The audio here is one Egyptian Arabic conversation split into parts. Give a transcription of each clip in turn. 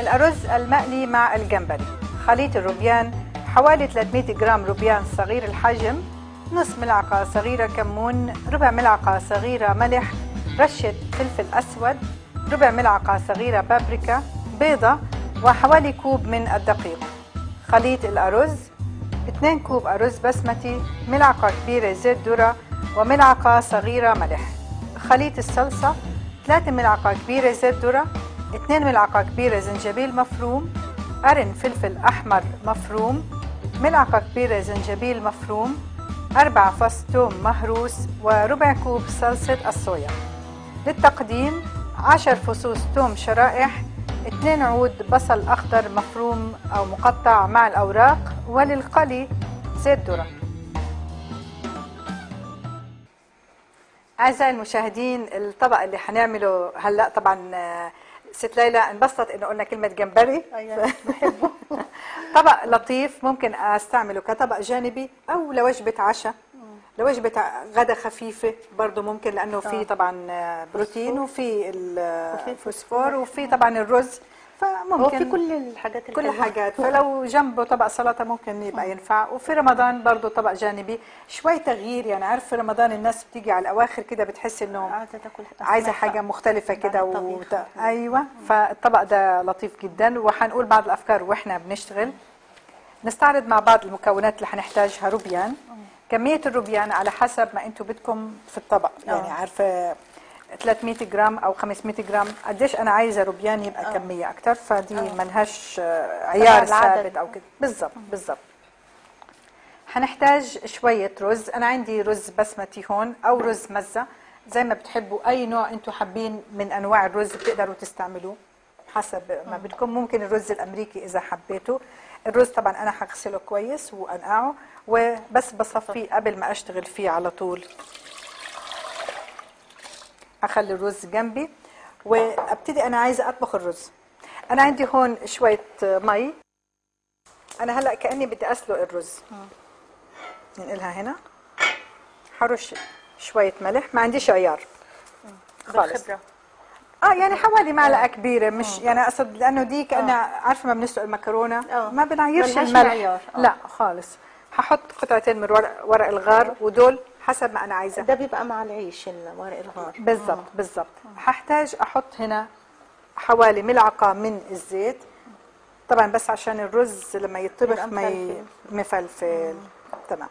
الأرز المقلي مع الجمبري خليط الروبيان حوالي 300 جرام روبيان صغير الحجم نص ملعقة صغيرة كمون ربع ملعقة صغيرة ملح رشة فلفل أسود ربع ملعقة صغيرة بابريكا بيضة وحوالي كوب من الدقيق خليط الأرز 2 كوب أرز بسمتي ملعقة كبيرة زيت ذرة وملعقة صغيرة ملح خليط الصلصة 3 ملعقة كبيرة زيت ذرة 2 ملعقة كبيرة زنجبيل مفروم قرن فلفل أحمر مفروم ملعقة كبيرة زنجبيل مفروم أربع فص ثوم مهروس وربع كوب صلصة الصويا للتقديم عشر فصوص ثوم شرائح 2 عود بصل أخضر مفروم أو مقطع مع الأوراق وللقلي زيت ذرة أعزائي المشاهدين الطبق اللي حنعمله هلا طبعا آه، ست ليلى انبسطت انه قلنا كلمه جمبري ايوه بحبه طبق لطيف ممكن استعمله كطبق جانبي او لوجبه عشاء لوجبه ع- غدا خفيفه برضه ممكن لانه في آه. طبعا آه، بروتين وفي وفي الفوسفور وفي طبعا الرز هو فممكن في كل الحاجات كل الحلوة. حاجات فلو جنبه طبق سلطه ممكن يبقى ينفع وفي رمضان برضه طبق جانبي شوي تغيير يعني عارف في رمضان الناس بتيجي على الاواخر كده بتحس انه عايزه تاكل عايزه أسماك حاجه بقى. مختلفه بعد كده الطبيخ. وت... ايوه فالطبق ده لطيف جدا وحنقول بعض الافكار واحنا بنشتغل نستعرض مع بعض المكونات اللي حنحتاجها روبيان كميه الروبيان على حسب ما انتم بدكم في الطبق يعني آه. عارفه 300 جرام او 500 جرام قديش انا عايزه روبيان يبقى آه. كميه اكتر فدي آه. ملهاش آه، عيار العدد. ثابت او كده بالظبط بالظبط هنحتاج شوية رز أنا عندي رز بسمتي هون أو رز مزة زي ما بتحبوا أي نوع أنتم حابين من أنواع الرز بتقدروا تستعملوه حسب ما بدكم ممكن الرز الأمريكي إذا حبيتوا الرز طبعا أنا هغسله كويس وأنقعه وبس بصفيه قبل ما أشتغل فيه على طول أخلي الرز جنبي وأبتدي أنا عايزة أطبخ الرز أنا عندي هون شوية مي أنا هلأ كأني بدي أسلق الرز ننقلها هنا حرش شوية ملح ما عنديش عيار خالص بالخبره اه يعني حوالي معلقة كبيرة مش يعني اقصد لانه دي كأنها عارفة ما بنسلق المكرونة آه. ما بنعيرش ملهاش الملح معيار، آه. لا خالص هحط قطعتين من ورق, ورق الغار ودول حسب ما انا عايزة ده بيبقى مع العيش ورق الغار بالضبط بالضبط هحتاج احط هنا حوالي ملعقة من الزيت طبعا بس عشان الرز لما يطبخ يبقى ما ي... مفلفل تمام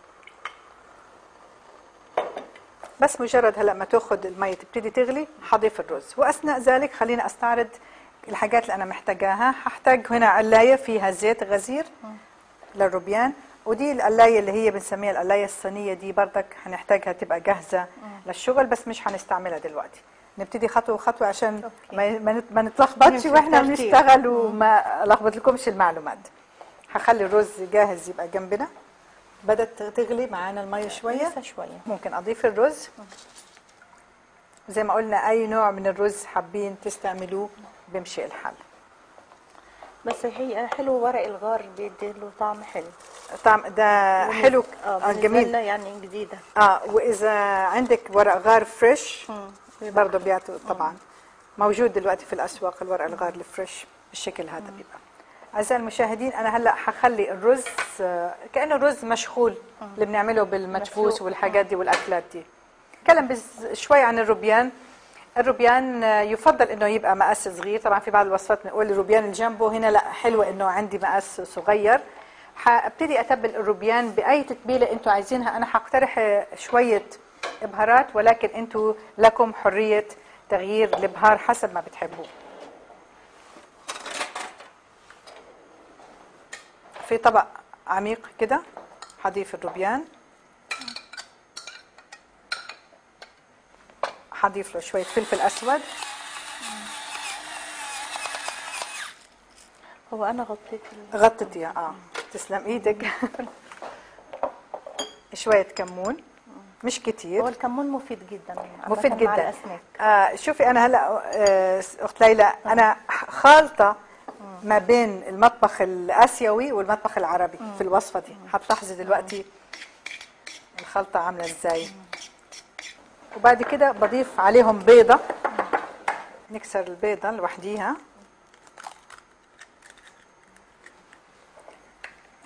بس مجرد هلا ما تاخذ المي تبتدي تغلي حضيف الرز واثناء ذلك خلينا استعرض الحاجات اللي انا محتاجاها هحتاج هنا علايه فيها زيت غزير للروبيان ودي القلايه اللي هي بنسميها القلايه الصينيه دي بردك هنحتاجها تبقى جاهزه للشغل بس مش هنستعملها دلوقتي نبتدي خطوه خطوه عشان أوكي. ما ما نت- ما نتلخبطش نمشي واحنا بترتيب. بنشتغل وما الخبط لكمش المعلومات هخلي الرز جاهز يبقى جنبنا بدات تغلي معانا الميه شويه لسه شويه ممكن اضيف الرز زي ما قلنا اي نوع من الرز حابين تستعملوه بمشي الحال بس هي حلو ورق الغار بيدي له طعم حلو طعم ده حلو اه آه بالنسبة جميل لنا يعني جديده اه واذا عندك ورق غار فريش مم. برضه بيعطوا طبعا موجود دلوقتي في الاسواق الورق الغار الفريش بالشكل هذا بيبقى اعزائي المشاهدين انا هلا حخلي الرز آه، كانه الرز مشغول اللي بنعمله بالمدفوس مسلوق. والحاجات دي والاكلات دي كلام بس شوي عن الروبيان الروبيان آه، يفضل انه يبقى مقاس صغير طبعا في بعض الوصفات بنقول الروبيان اللي جنبه هنا لا حلوه انه عندي مقاس صغير حابتدي اتبل الروبيان باي تتبيله انتم عايزينها انا حقترح آه، شويه بهارات ولكن انتم لكم حريه تغيير البهار حسب ما بتحبوا في طبق عميق كده هضيف الروبيان هضيف له شويه فلفل اسود هو انا غطيت ال- غطيتيها اه تسلم ايدك شويه كمون مش هو كتير الكمون مفيد جدا مفيد عامة مع جدا الاسماك آه شوفي انا هلا آه اخت ليلى انا خالطه ما بين المطبخ الاسيوي والمطبخ العربي في الوصفه دي هتلاحظي دلوقتي الخلطه عامله ازاي وبعد كده بضيف عليهم بيضه نكسر البيضه لوحديها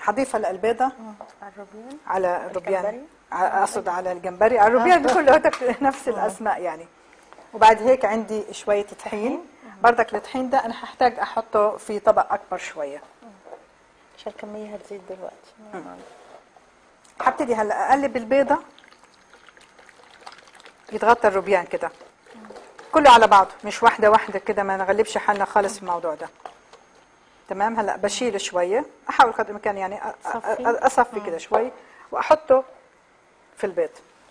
هضيف هلا البيضه على الروبيان على الروبيان الجمبري؟ ع- اقصد على الجمبري على الروبيان كله تك- نفس الاسماء يعني وبعد هيك عندي شويه طحين بردك الطحين ده انا هحتاج احطه في طبق اكبر شويه عشان الكميه هتزيد دلوقتي هبتدي هلا اقلب البيضه يتغطى الروبيان كده كله على بعضه مش واحده واحده كده ما نغلبش حالنا خالص في الموضوع ده تمام هلا بشيل شويه احاول قدر الامكان يعني أ- أ- صفي. أ- اصفي كده شوي واحطه في البيض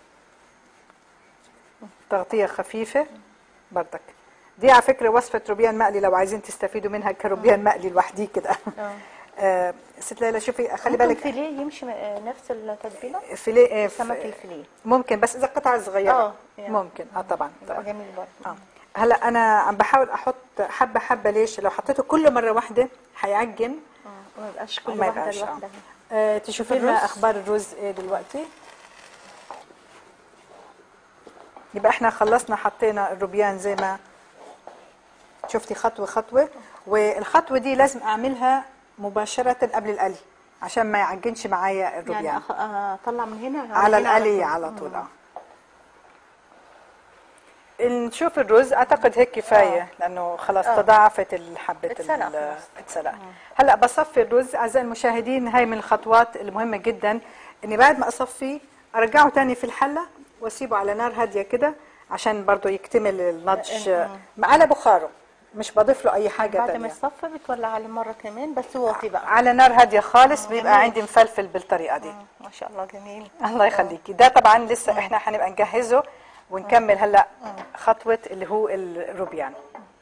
تغطيه خفيفه بردك دي على فكره وصفه روبيان مقلي لو عايزين تستفيدوا منها كروبيان مقلي لوحديه كده اه آه، ست ليلى شوفي خلي ممكن بالك فيليه يمشي آه، نفس التتبيله فيليه آه، سمك ف- الفيليه ممكن بس اذا قطع صغيره اه يعني. ممكن اه طبعا يبقى طبعا جميل برضه اه هلا انا عم بحاول احط حبه حبه ليش لو حطيته كل مره واحده حيعجن اه وما يبقاش كل وما واحده يبقاش، آه. لوحدها آه تشوفي لنا الرز؟ اخبار الرز ايه دلوقتي يبقى احنا خلصنا حطينا الروبيان زي ما شفتي خطوه خطوه والخطوه دي لازم اعملها مباشره قبل القلي عشان ما يعجنش معايا الروبيان يعني أخ... آه، اطلع من هنا على هنا القلي طول. على طول اه نشوف الرز اعتقد هيك كفايه لانه خلاص آه. تضاعفت الحبه اتسلق ال- خلاص. اتسلق هلا بصفي الرز اعزائي المشاهدين هاي من الخطوات المهمه جدا اني بعد ما اصفيه ارجعه تاني في الحله واسيبه على نار هاديه كده عشان برضه يكتمل النضج آه. على بخاره مش بضيف له اي حاجه بعد ما تانية يصفى بتولع عليه مره كمان بس واطي بقى على نار هاديه خالص بيبقى جميل. عندي مفلفل بالطريقه دي آه، ما شاء الله جميل الله يخليكي ده طبعا لسه احنا هنبقى نجهزه ونكمل هلا خطوه اللي هو الروبيان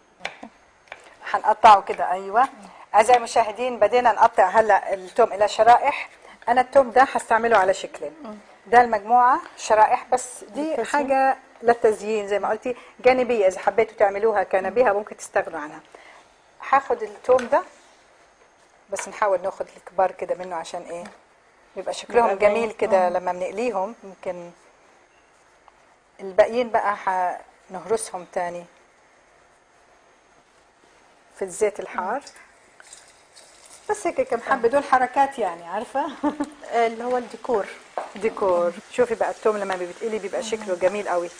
هنقطعه كده ايوه اعزائي المشاهدين بدينا نقطع هلا التوم الى شرائح انا التوم ده هستعمله على شكلين ده المجموعه شرائح بس دي للتزيين. حاجه للتزيين زي ما قلتي جانبيه اذا حبيتوا تعملوها كنبيها ممكن تستغنوا عنها هاخد التوم ده بس نحاول ناخد الكبار كده منه عشان ايه بيبقى شكلهم يبقى باين. جميل كده لما بنقليهم يمكن الباقيين بقى هنهرسهم تاني في الزيت الحار بس هيك كم حبه دول حركات يعني عارفه آه، اللي هو الديكور ديكور شوفي بقى التوم لما بيتقلي بيبقى شكله جميل قوي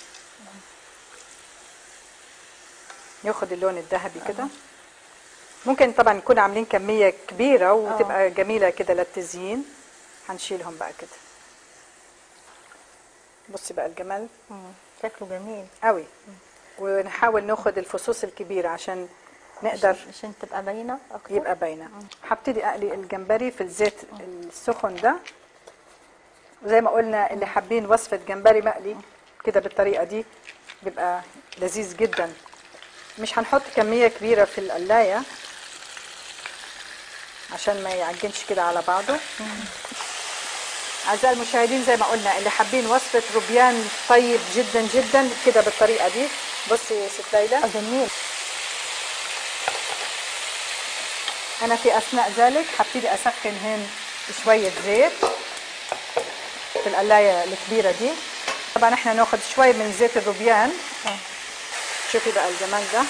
ياخد اللون الذهبي كده ممكن طبعا نكون عاملين كميه كبيره وتبقى جميله كده للتزيين هنشيلهم بقى كده بصي بقى الجمال مم، شكله جميل قوي ونحاول ناخد الفصوص الكبيره عشان نقدر عشان تبقى باينه اكتر يبقى باينه هبتدي اقلي الجمبري في الزيت السخن ده زي ما قلنا اللي حابين وصفه جمبري مقلي كده بالطريقه دي بيبقى لذيذ جدا مش هنحط كميه كبيره في القلايه عشان ما يعجنش كده على بعضه اعزائي المشاهدين زي ما قلنا اللي حابين وصفه روبيان طيب جدا جدا كده بالطريقه دي بصي يا ست ليلى آه، جميل انا في اثناء ذلك هبتدي اسخن هنا شويه زيت في القلايه الكبيره دي طبعا احنا ناخد شويه من زيت الروبيان آه. شوفي بقى الجمال ده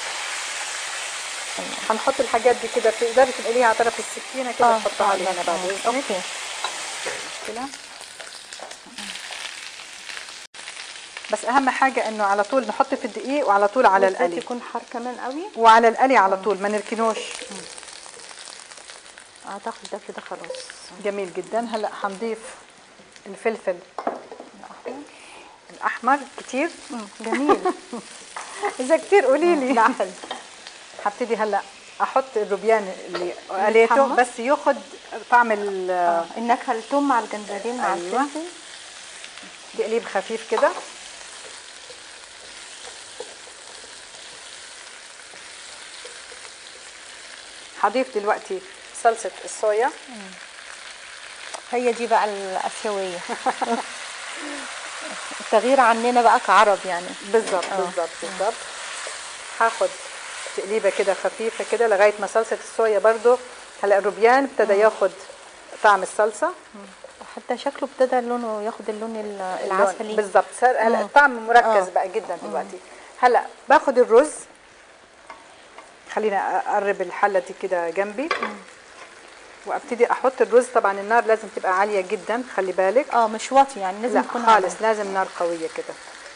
هنحط الحاجات دي كده تقدري تنقليها على طرف السكينه كده آه، تحطها آه، لي هنا بعد آه، اذنك اوكي كده بس اهم حاجه انه على طول نحط في الدقيق وعلى طول على والزيت القلي يكون حار كمان قوي وعلى القلي على طول ما نركنوش اعتقد ده كده خلاص جميل جدا هلا هنضيف الفلفل الاحمر كتير مم، جميل اذا كتير قولي لي لا حلو هبتدي هلا احط الروبيان اللي قليته يتحمر؟ بس ياخد طعم ال- آه، النكهه التوم مع الجنزبيل مع أيوة. الفلفل تقليب خفيف كده هضيف دلوقتي صلصه الصويا هي دي بقى الاسيويه التغيير عننا بقى كعرب يعني بالظبط بالظبط بالظبط هاخد تقليبه كده خفيفه كده لغايه ما صلصه الصويا برضو هلا الروبيان ابتدى ياخد طعم الصلصه حتى شكله ابتدى لونه ياخد اللون ال- اللون- العسلي بالظبط صار هلا مم. الطعم مركز آه. بقى جدا دلوقتي هلا باخد الرز خلينا اقرب الحله دي كده جنبي وابتدي احط الرز طبعا النار لازم تبقى عاليه جدا خلي بالك اه مش واطي يعني لازم لا يكون خالص لازم نار قويه كده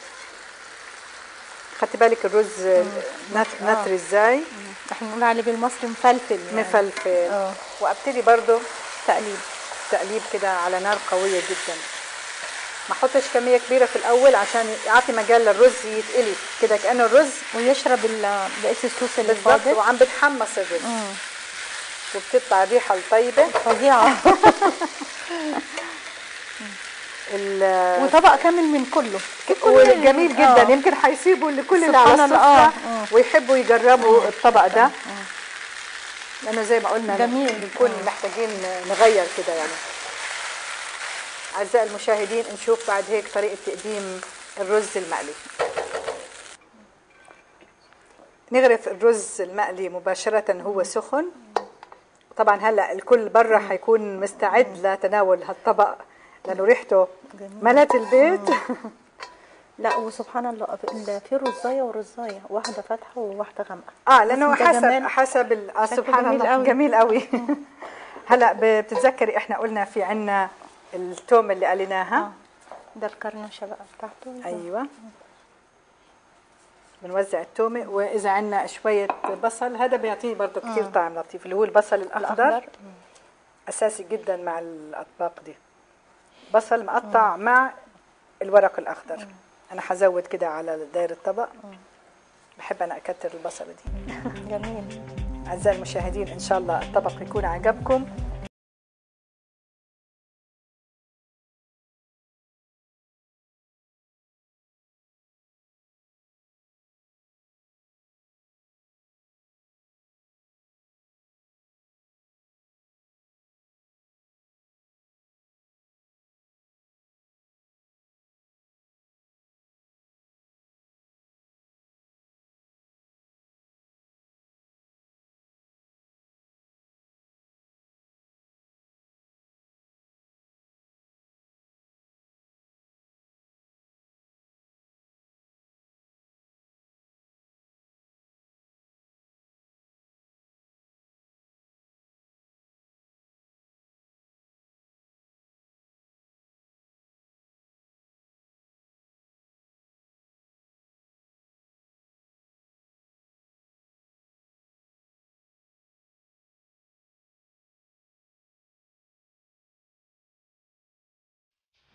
خدتي بالك الرز نت- نتر ازاي على- احنا بنقول عليه بالمصري مفلفل يعني. مفلفل اه وابتدي برضو تقليب تقليب كده على نار قويه جدا ما احطش كميه كبيره في الاول عشان يعطي مجال للرز يتقلي كده كانه الرز ويشرب ال- بقيه الصوص اللي بالضبط فاضل وعم بتحمص الرز مم. وبتطلع الريحه الطيبه فظيعه ال- وطبق كامل من كله وجميل جدا آه. يمكن حيسيبوا لكل اللي على سبحان الله، السفره آه. ويحبوا يجربوا الطبق ده لانه زي ما قلنا جميل. بنكون محتاجين نغير كده يعني اعزائي المشاهدين نشوف بعد هيك طريقه تقديم الرز المقلي نغرف الرز المقلي مباشره هو سخن طبعا هلا الكل برا حيكون مستعد لتناول هالطبق لانه ريحته ملت البيت لا وسبحان الله ال- في رزايه ورزايه واحده فاتحه وواحده غامقه اه لانه بس ده حسب جمال. حسب ال- آه شكله سبحان جميل الله قوي. جميل قوي هلا ب- بتتذكري احنا قلنا في عنا التوم اللي قليناها ده الكرنشه بقى بتاعته ايوه بنوزع التومه واذا عنا شويه بصل هذا بيعطيه برضه كثير طعم لطيف اللي هو البصل الاخضر الاخضر اساسي جدا مع الاطباق دي بصل مقطع مع الورق الاخضر انا حزود كده على داير الطبق بحب انا اكتر البصله دي جميل أعزائي المشاهدين إن شاء الله الطبق يكون عجبكم